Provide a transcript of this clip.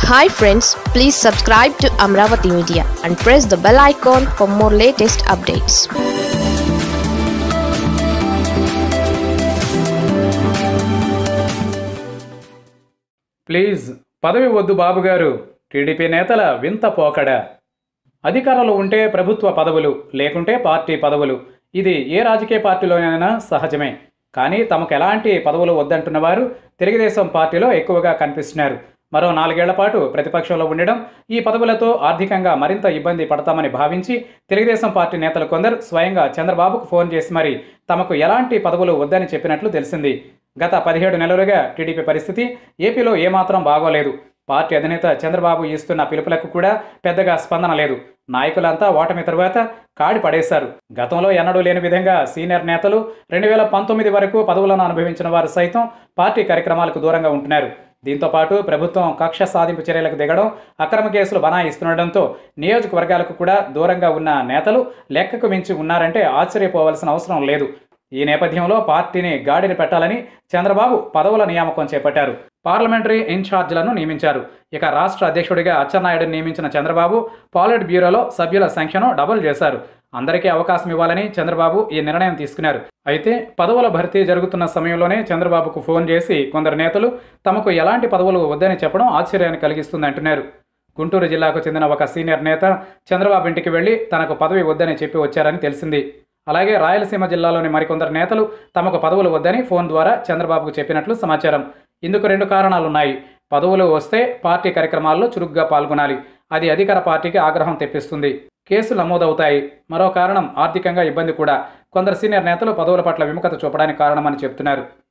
hi friends please subscribe to Amaravati media and press the bell icon for more latest updates please పదవి వద్దు బాబుగారు TDP నేతల వింత పోకడ అధికారంలో ఉంటే ప్రభుత్వ పదవులు లేకుంటే పార్టీ పదవులు ఇది ఏ రాజకీయ పార్టీలోనైనా సహజమే కానీ తమకు ఎలాంటి పదవులు వద్దంటున్న వారు తెలుగుదేశం పార్టీలో ఎక్కువగా కనిపిస్తున్నారు మరో నాలుగేళ్ల పాటు ప్రతిపక్షంలో ఉండడం ఈ పదవులతో ఆర్థికంగా మరింత ఇబ్బంది పడతామని భావించి తెలుగుదేశం పార్టీ నేతలు కొందరు స్వయంగా చంద్రబాబుకు ఫోన్ చేసి మరి తమకు ఎలాంటి పదవులు వద్దని చెప్పినట్లు తెలిసింది గత పదిహేడు నెలలుగా టీడీపీ పరిస్థితి ఏపీలో ఏమాత్రం బాగోలేదు పార్టీ అధినేత చంద్రబాబు ఇస్తున్న పిలుపులకు కూడా పెద్దగా స్పందన లేదు నాయకులంతా ఓటమి తరువాత కాడి పడేశారు గతంలో ఎన్నడూ లేని విధంగా సీనియర్ నేతలు రెండు వేల పంతొమ్మిది వరకు పదవులను అనుభవించిన వారు సైతం పార్టీ కార్యక్రమాలకు దూరంగా ఉంటున్నారు దీంతో పాటు ప్రభుత్వం కక్ష సాధింపు చర్యలకు దిగడం అక్రమ కేసులు బనాయిస్తుండటంతో నియోజకవర్గాలకు కూడా దూరంగా ఉన్న నేతలు లెక్కకు మించి ఉన్నారంటే ఆశ్చర్యపోవాల్సిన అవసరం లేదు ఈ నేపథ్యంలో పార్టీని గాడిని పెట్టాలని చంద్రబాబు పదవుల నియామకం చేపట్టారు పార్లమెంటరీ ఇన్ఛార్జీలను నియమించారు ఇక రాష్ట్ర అధ్యక్షుడిగా అచ్చెన్నాయుడుని నియమించిన చంద్రబాబు పాలిట్ బ్యూరోలో సభ్యుల సంఖ్యను డబుల్ చేశారు అందరికీ అవకాశం ఇవ్వాలని చంద్రబాబు ఈ నిర్ణయం తీసుకున్నారు అయితే పదవుల భర్తీ జరుగుతున్న సమయంలోనే చంద్రబాబుకు ఫోన్ చేసి కొందరు నేతలు తమకు ఎలాంటి పదవులు వద్దని చెప్పడం ఆశ్చర్యాన్ని కలిగిస్తుంది అంటున్నారు గుంటూరు జిల్లాకు చెందిన ఒక సీనియర్ నేత చంద్రబాబు ఇంటికి వెళ్లి తనకు పదవి వద్దని చెప్పి వచ్చారని తెలిసింది అలాగే రాయలసీమ జిల్లాలోని మరికొందరు నేతలు తమకు పదవులు వద్దని ఫోన్ ద్వారా చంద్రబాబుకు చెప్పినట్లు సమాచారం ఇందుకు రెండు కారణాలున్నాయి పదవులు వస్తే పార్టీ కార్యక్రమాల్లో చురుగ్గా పాల్గొనాలి అది అధికార పార్టీకి ఆగ్రహం తెప్పిస్తుంది కేసులు నమోదవుతాయి మరో కారణం ఆర్థికంగా ఇబ్బంది కూడా కొందరు సీనియర్ నేతలు పదవుల పట్ల విముఖత చూపడానికి కారణమని చెబుతున్నారు